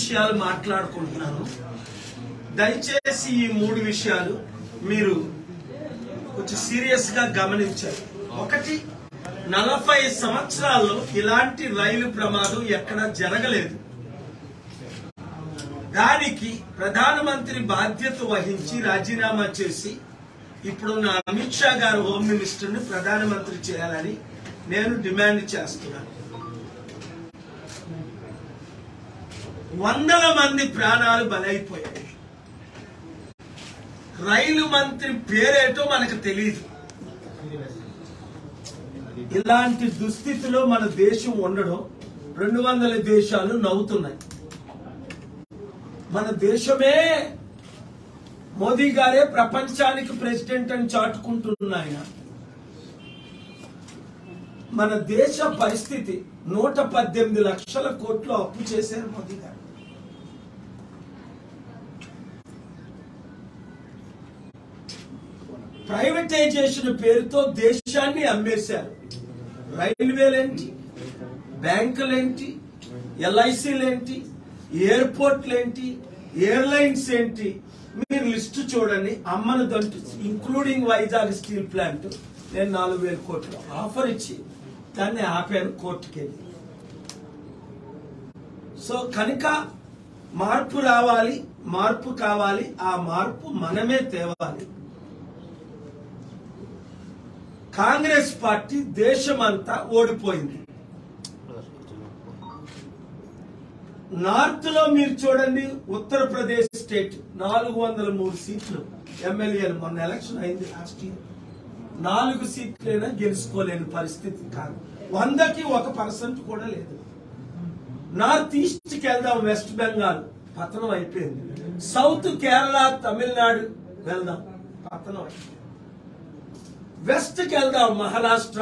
విషయాలు మాట్లాడుకుంటున్నాను దయచేసి ఈ మూడు విషయాలు మీరు కొంచెం సీరియస్ గా గమనించారు ఒకటి నలభై సంవత్సరాల్లో ఇలాంటి రైలు ప్రమాదం ఎక్కడ జరగలేదు దానికి ప్రధానమంత్రి బాధ్యత వహించి రాజీనామా చేసి ఇప్పుడున్న అమిత్ షా గారు హోమ్ మినిస్టర్ ని ప్రధానమంత్రి చేయాలని నేను డిమాండ్ చేస్తున్నాను వందల మంది ప్రాణాలు బలైపోయాయి రైలు మంత్రి పేరేటో మనకు తెలియదు ఇలాంటి దుస్థితిలో మన దేశం ఉండడం రెండు వందల దేశాలు నవ్వుతున్నాయి మన దేశమే మోదీ గారే ప్రపంచానికి ప్రెసిడెంట్ అని చాటుకుంటున్నాయన మన దేశ పరిస్థితి నూట పద్దెనిమిది లక్షల కోట్లు అప్పు చేశారు మోదీ గారు ప్రైవేటైజేషన్ పేరుతో దేశాన్ని అమ్మేశారు రైల్వేలేంటి బ్యాంకులేంటి ఎల్ఐసీలేంటి ఎయిర్పోర్ట్లేంటి ఎయిర్లైన్స్ ఏంటి మీరు లిస్టు చూడండి అమ్మను దంటు ఇంక్లూడింగ్ వైజాగ్ స్టీల్ ప్లాంట్ నేను నాలుగు వేల కోట్లు ఆఫర్ ఇచ్చి దాన్ని ఆపాను కోర్టుకి వెళ్ళి సో కనుక మార్పు రావాలి మార్పు కావాలి ఆ మార్పు మనమే తేవాలి కాంగ్రెస్ పార్టీ దేశమంతా ఓడిపోయింది నార్త్ లో మీరు చూడండి ఉత్తరప్రదేశ్ స్టేట్ నాలుగు వందల మూడు సీట్లు ఎమ్మెల్యేలు మొన్న ఎలక్షన్ అయింది లాస్ట్ ఇయర్ నాలుగు సీట్లైనా గెలుచుకోలేని పరిస్థితి కాదు వందకి ఒక పర్సెంట్ కూడా లేదు నార్త్ ఈస్ట్ కి వెళ్దాం వెస్ట్ బెంగాల్ పతనం అయిపోయింది సౌత్ కేరళ తమిళనాడు వెళ్దాం పతనం అయిపోయింది వెస్ట్ కి వెళ్దాం మహారాష్ట్ర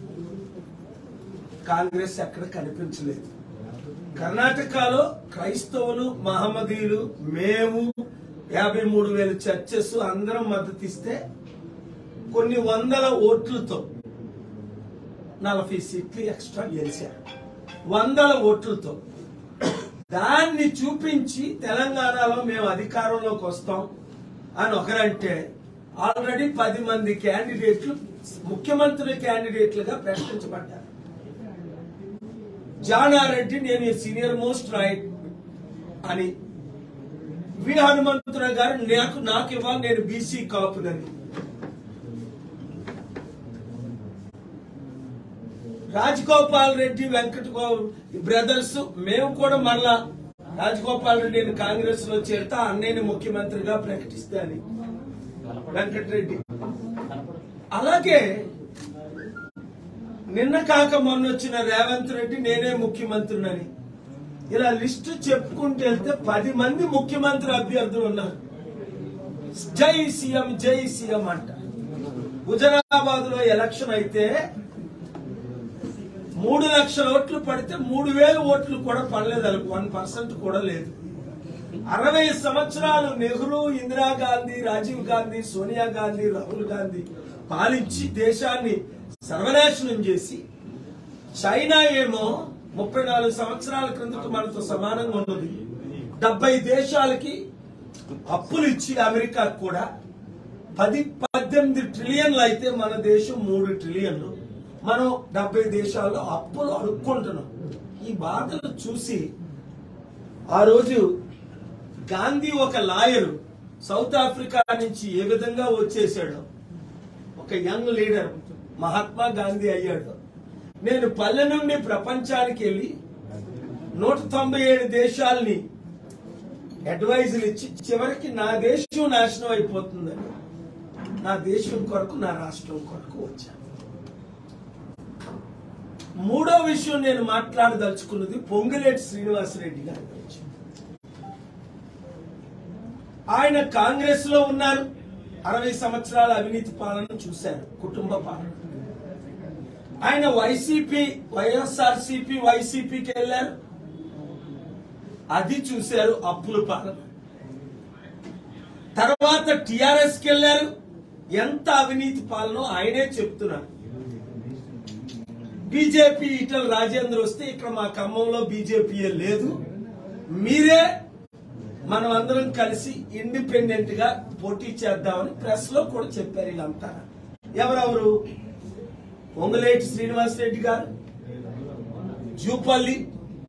కాంగ్రెస్ ఎక్కడ కనిపించలేదు కర్ణాటకలో క్రైస్తవులు మహమ్మదీయులు మేము యాభై మూడు వేల చర్చెస్ అందరం మద్దతు ఇస్తే కొన్ని వందల ఓట్లతో నలభై సీట్లు ఎక్స్ట్రా గెలిచారు వందల ఓట్లతో దాన్ని చూపించి తెలంగాణలో మేము అధికారంలోకి వస్తాం అని ఒకరంటే ఆల్రెడీ పది మంది క్యాండిడేట్లు ముఖ్యమంత్రి క్యాండిడేట్లుగా ప్రకటించబడ్డారు జానారెడ్డి నేను సీనియర్ మోస్ట్ రైట్ అని వి హనుమంతరావు గారు నాకు నాకు ఇవ్వాలి నేను బీసీ కాపునని రాజగోపాల్ రెడ్డి వెంకట గో- బ్రదర్స్ మేము కూడా మళ్ళా రాజగోపాల్ రెడ్డిని కాంగ్రెస్ లో చేరుతా అన్నయ్యని ముఖ్యమంత్రిగా ప్రకటిస్తాను వెంకటరెడ్డి అలాగే నిన్న కాక మొన్న వచ్చిన రేవంత్ రెడ్డి నేనే ముఖ్యమంత్రినని ఇలా లిస్టు చెప్పుకుంటూ వెళ్తే పది మంది ముఖ్యమంత్రి అభ్యర్థులు ఉన్నారు జై సీఎం జై సీఎం అంట హుజరాబాద్ లో ఎలక్షన్ అయితే మూడు లక్షల ఓట్లు పడితే మూడు వేల ఓట్లు కూడా పడలేదు వాళ్ళకి వన్ పర్సెంట్ కూడా లేదు అరవై సంవత్సరాలు నెహ్రూ ఇందిరాగాంధీ రాజీవ్ గాంధీ సోనియా గాంధీ రాహుల్ గాంధీ పాలించి దేశాన్ని సర్వనాశనం చేసి చైనా ఏమో ముప్పై నాలుగు సంవత్సరాల క్రిందట మనతో సమానంగా ఉన్నది డెబ్బై దేశాలకి అప్పులు ఇచ్చి అమెరికాకు కూడా పది పద్దెనిమిది ట్రిలియన్లు అయితే మన దేశం మూడు ట్రిలియన్లు మనం డెబ్బై దేశాల్లో అప్పులు అడుక్కుంటున్నాం ఈ బాధలు చూసి ఆ రోజు గాంధీ ఒక లాయరు సౌత్ ఆఫ్రికా నుంచి ఏ విధంగా వచ్చేసాడు ఒక యంగ్ లీడర్ మహాత్మా గాంధీ అయ్యాడు నేను పల్లె నుండి ప్రపంచానికి వెళ్ళి నూట తొంభై ఏడు దేశాలని అడ్వైజులు ఇచ్చి చివరికి నా దేశం నాశనం అయిపోతుందని నా దేశం కొరకు నా రాష్ట్రం కొరకు వచ్చాను మూడో విషయం నేను మాట్లాడదలుచుకున్నది పొంగిలేటి శ్రీనివాసరెడ్డి గారి గురించి ఆయన కాంగ్రెస్ లో ఉన్నారు అరవై సంవత్సరాల అవినీతి పాలన చూశారు కుటుంబ పాలన ఆయన వైసీపీ వైఎస్ఆర్సీపీ వైసీపీకి వెళ్ళారు అది చూశారు అప్పుల పాలన తర్వాత టిఆర్ఎస్ కి వెళ్ళారు ఎంత అవినీతి పాలనో ఆయనే చెప్తున్నారు బీజేపీ ఇటల్ రాజేంద్ర వస్తే ఇక్కడ మా ఖమ్మంలో బీజేపీయే లేదు మీరే మనం అందరం కలిసి ఇండిపెండెంట్ గా పోటీ చేద్దామని ప్రెస్ లో కూడా చెప్పారు వీళ్ళంతా ఎవరెవరు పొంగులేటి శ్రీనివాస్ రెడ్డి గారు జూపల్లి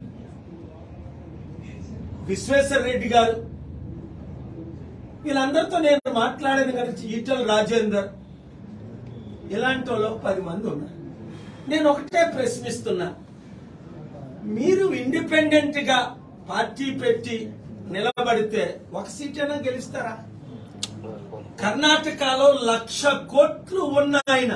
విశ్వేశ్వర రెడ్డి గారు వీళ్ళందరితో నేను మాట్లాడాను కదా ఈటల రాజేందర్ ఇలాంటి వాళ్ళు పది మంది ఉన్నారు నేను ఒకటే ప్రశ్నిస్తున్నా మీరు ఇండిపెండెంట్ గా పార్టీ పెట్టి నిలబడితే ఒక సీట్ అయినా గెలుస్తారా కర్ణాటకలో లక్ష కోట్లు ఉన్న ఆయన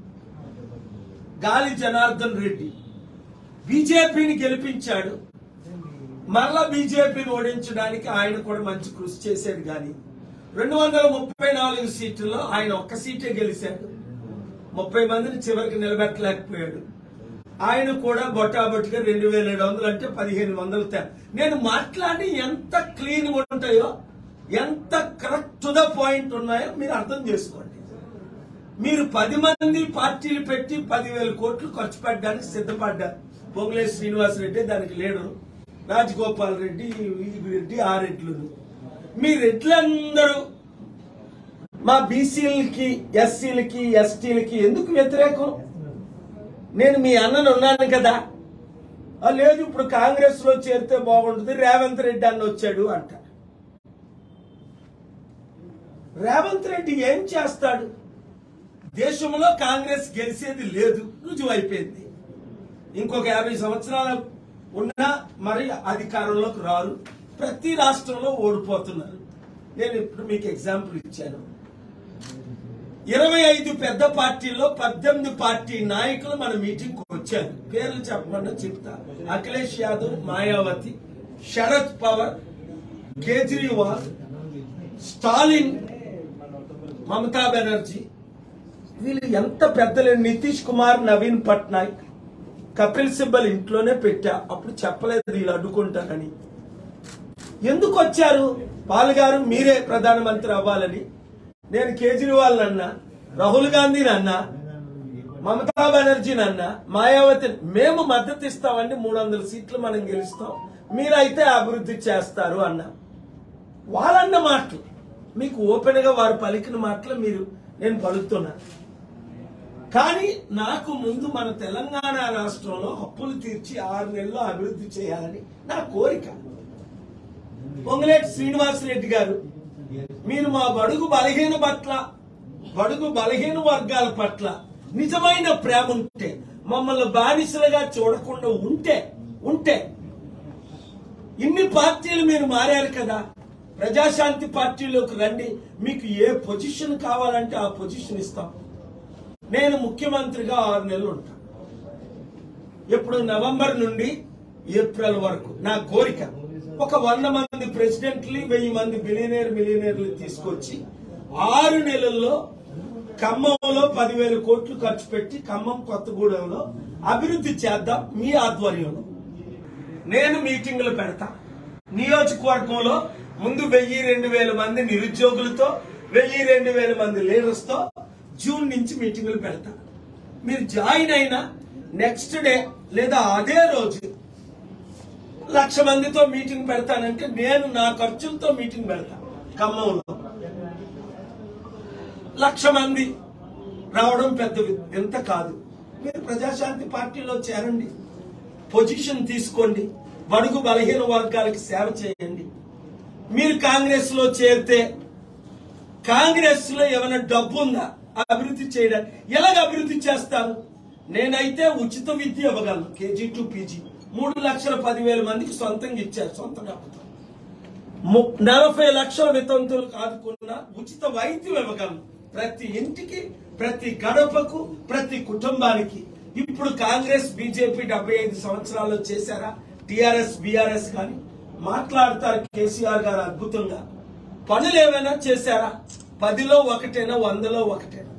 గాలి జనార్దన్ రెడ్డి బీజేపీని గెలిపించాడు మరలా బీజేపీని ఓడించడానికి ఆయన కూడా మంచి కృషి చేశాడు కానీ రెండు వందల ముప్పై నాలుగు సీట్లలో ఆయన ఒక్క సీటే గెలిచాడు ముప్పై మందిని చివరికి నిలబెట్టలేకపోయాడు ఆయన కూడా బొటాబొట్టిగా రెండు వేల ఏడు వందలు అంటే పదిహేను వందలు తే- నేను మాట్లాడి ఎంత క్లీన్ ఉంటాయో ఎంత కరెక్ట్ టు ద పాయింట్ ఉన్నాయో మీరు అర్థం చేసుకోండి మీరు పది మంది పార్టీలు పెట్టి పదివేల కోట్లు ఖర్చు పెట్టడానికి సిద్ధపడ్డారు పొంగులేటి శ్రీనివాస్ రెడ్డి దానికి లీడరు రాజగోపాల్ రెడ్డి ఈ రెడ్డి ఆ రెడ్లు మీ రెడ్లందరూ మా బీసీలకి ఎస్సీలకి ఎస్టీలకి ఎందుకు వ్యతిరేకం నేను మీ అన్నను ఉన్నాను కదా "ఆ, లేదు ఇప్పుడు కాంగ్రెస్ లో చేరితే బాగుంటుంది రేవంత్ రెడ్డి అన్న వచ్చాడు అంట రేవంత్ రెడ్డి ఏం చేస్తాడు దేశంలో కాంగ్రెస్ గెలిచేది లేదు రుజువైపోయింది ఇంకొక యాభై సంవత్సరాలు ఉన్నా మరి అధికారంలోకి రారు ప్రతి రాష్ట్రంలో ఓడిపోతున్నారు నేను ఇప్పుడు మీకు ఎగ్జాంపుల్ ఇచ్చాను ఇరవై ఐదు పెద్ద పార్టీల్లో పద్దెనిమిది పార్టీ నాయకులు మన మీటింగ్ కు వచ్చారు పేర్లు చెప్పమన్నా చెప్తా అఖిలేష్ యాదవ్ మాయావతి శరద్ పవార్ కేజ్రీవాల్ స్టాలిన్ మమతా బెనర్జీ వీళ్ళు ఎంత పెద్దలు నితీష్ కుమార్ నవీన్ పట్నాయక్ కపిల్ సిబ్బల్ ఇంట్లోనే పెట్టా అప్పుడు చెప్పలేదు వీళ్ళు అడ్డుకుంటారని ఎందుకు వచ్చారు పాల్ గారు మీరే ప్రధానమంత్రి అవ్వాలని నేను కేజ్రీవాల్ అన్నా రాహుల్ గాంధీని అన్నా మమతా బెనర్జీని అన్నా మాయావతి మేము మద్దతు ఇస్తామండి మూడు వందల సీట్లు మనం గెలుస్తాం మీరైతే అభివృద్ధి చేస్తారు అన్నా వాళ్ళన్న మాటలు మీకు ఓపెన్ గా వారు పలికిన మాటలు మీరు నేను పలుకుతున్నా కానీ నాకు ముందు మన తెలంగాణ రాష్ట్రంలో అప్పులు తీర్చి ఆరు నెలల్లో అభివృద్ధి చేయాలని నా కోరిక పొంగులేటి శ్రీనివాస్ రెడ్డి గారు మీరు మా బడుగు బలహీన పట్ల బడుగు బలహీన వర్గాల పట్ల నిజమైన ప్రేమ ఉంటే మమ్మల్ని బానిసలుగా చూడకుండా ఉంటే ఉంటే ఇన్ని పార్టీలు మీరు మారారు కదా ప్రజాశాంతి పార్టీలోకి రండి మీకు ఏ పొజిషన్ కావాలంటే ఆ పొజిషన్ ఇస్తాం నేను ముఖ్యమంత్రిగా ఆరు నెలలు ఉంటాను ఇప్పుడు నవంబర్ నుండి ఏప్రిల్ వరకు నా కోరిక ఒక వంద మంది ప్రెసిడెంట్లు వెయ్యి మంది బిలియనేర్ మిలియనేర్లు తీసుకొచ్చి ఆరు నెలల్లో ఖమ్మంలో పదివేల కోట్లు ఖర్చు పెట్టి ఖమ్మం కొత్తగూడెంలో అభివృద్ధి చేద్దాం మీ ఆధ్వర్యంలో నేను మీటింగులు పెడతా నియోజకవర్గంలో ముందు వెయ్యి రెండు వేల మంది నిరుద్యోగులతో వెయ్యి రెండు వేల మంది లీడర్స్ తో జూన్ నుంచి మీటింగులు పెడతా మీరు జాయిన్ అయినా నెక్స్ట్ డే లేదా అదే రోజు లక్ష మందితో మీటింగ్ పెడతానంటే నేను నా ఖర్చులతో మీటింగ్ పెడతా ఖమ్మంలో లక్ష మంది రావడం పెద్ద ఎంత కాదు మీరు ప్రజాశాంతి పార్టీలో చేరండి పొజిషన్ తీసుకోండి బడుగు బలహీన వర్గాలకు సేవ చేయండి మీరు కాంగ్రెస్ లో చేరితే కాంగ్రెస్ లో ఏమైనా డబ్బు ఉందా అభివృద్ధి చేయడానికి ఎలాగ అభివృద్ధి చేస్తారు నేనైతే ఉచిత విద్య ఇవ్వగలను కేజీ టు పీజీ మూడు లక్షల పదివేల మందికి సొంతంగా ఇచ్చారు సొంత డబ్బుతో ము- నలభై లక్షల వితంతులకు ఆదుకున్న ఉచిత వైద్యం ఇవ్వగలను ప్రతి ఇంటికి ప్రతి గడపకు ప్రతి కుటుంబానికి ఇప్పుడు కాంగ్రెస్ బీజేపీ డెబ్బై ఐదు సంవత్సరాల్లో చేశారా టిఆర్ఎస్ బీఆర్ఎస్ కానీ మాట్లాడతారు కేసీఆర్ గారు అద్భుతంగా పనులు ఏమైనా చేశారా పదిలో ఒకటేనా వందలో ఒకటేనా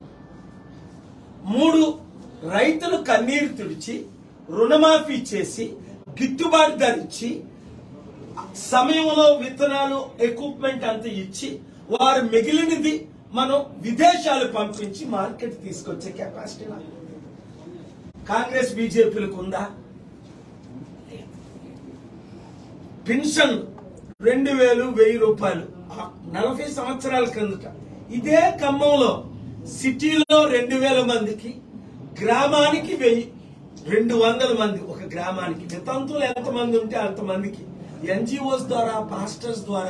మూడు రైతులు కన్నీరు తుడిచి రుణమాఫీ చేసి గిట్టుబాటు ధరించి సమయంలో విత్తనాలు ఎక్విప్మెంట్ అంత ఇచ్చి వారు మిగిలినది మనం విదేశాలు పంపించి మార్కెట్ తీసుకొచ్చే కెపాసిటీ నాకు ఉంది. కాంగ్రెస్ బీజేపీలకు ఉందా పెన్షన్ రెండు వేలు వెయ్యి రూపాయలు ఆ నలభై సంవత్సరాల క్రిందట ఇదే ఖమ్మంలో సిటీలో రెండు వేల మందికి గ్రామానికి వెయ్యి రెండు వందల మంది ఒక గ్రామానికి వితంతులు ఎంతమంది ఉంటే అంతమందికి ఎన్జిఓస్ ద్వారా పాస్టర్స్ ద్వారా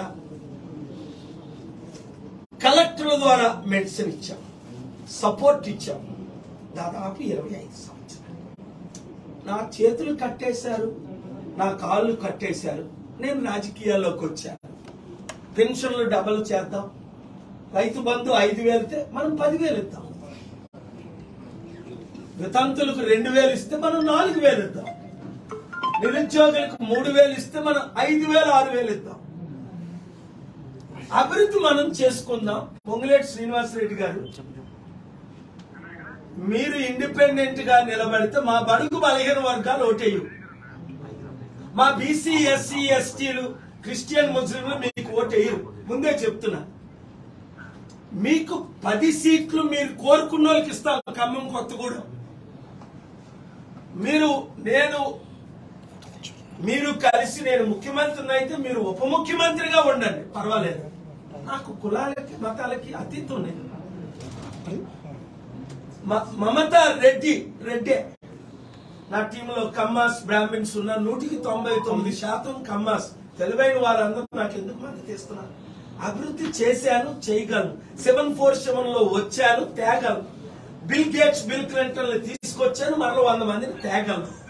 కలెక్టర్ల ద్వారా మెడిసిన్ ఇచ్చాం సపోర్ట్ ఇచ్చాం దాదాపు ఇరవై ఐదు సంవత్సరాలు నా చేతులు కట్టేశారు నా కాళ్ళు కట్టేశారు నేను రాజకీయాల్లోకి వచ్చాను పెన్షన్లు డబల్ చేద్దాం రైతు బంధు ఐదు వేలితే మనం పదివేలు ఇద్దాం వితంతులకు రెండు వేలు ఇస్తే మనం నాలుగు వేలు ఇద్దాం నిరుద్యోగులకు మూడు వేలు ఇస్తే మనం ఐదు వేలు ఆరు వేలు ఇద్దాం అభివృద్ధి మనం చేసుకుందాం పొంగులేటి శ్రీనివాసరెడ్డి గారు మీరు ఇండిపెండెంట్ గా నిలబడితే మా బడుగు బలహీన వర్గాలు ఓటేయు మా బీసీ ఎస్సీ ఎస్టీలు క్రిస్టియన్ ముస్లింలు మీకు ఓటేయరు ముందే చెప్తున్నా మీకు పది సీట్లు మీరు కోరుకున్న వాళ్ళకి ఇస్తాం ఖమ్మం కొత్తగూడెం మీరు నేను మీరు కలిసి నేను ముఖ్యమంత్రిని అయితే మీరు ఉప ముఖ్యమంత్రిగా ఉండండి పర్వాలేదు నాకు కులాలకి మతాలకి అతీతం లేదు మ- మమత రెడ్డి రెడ్డే నా టీంలో కమ్మాస్ బ్రాహ్మిన్స్ ఉన్న నూటికి తొంభై తొమ్మిది శాతం కమ్మాస్ తెలివైన వాళ్ళందరూ నాకు ఎందుకు మద్దతు ఇస్తున్నారు అభివృద్ధి చేశాను చేయగలను సెవెన్ ఫోర్ సెవెన్ లో వచ్చాను తేగలను బిల్ గేట్స్ బిల్ క్లింటన్ తీసుకొచ్చాను మరో వంద మందిని తేగలను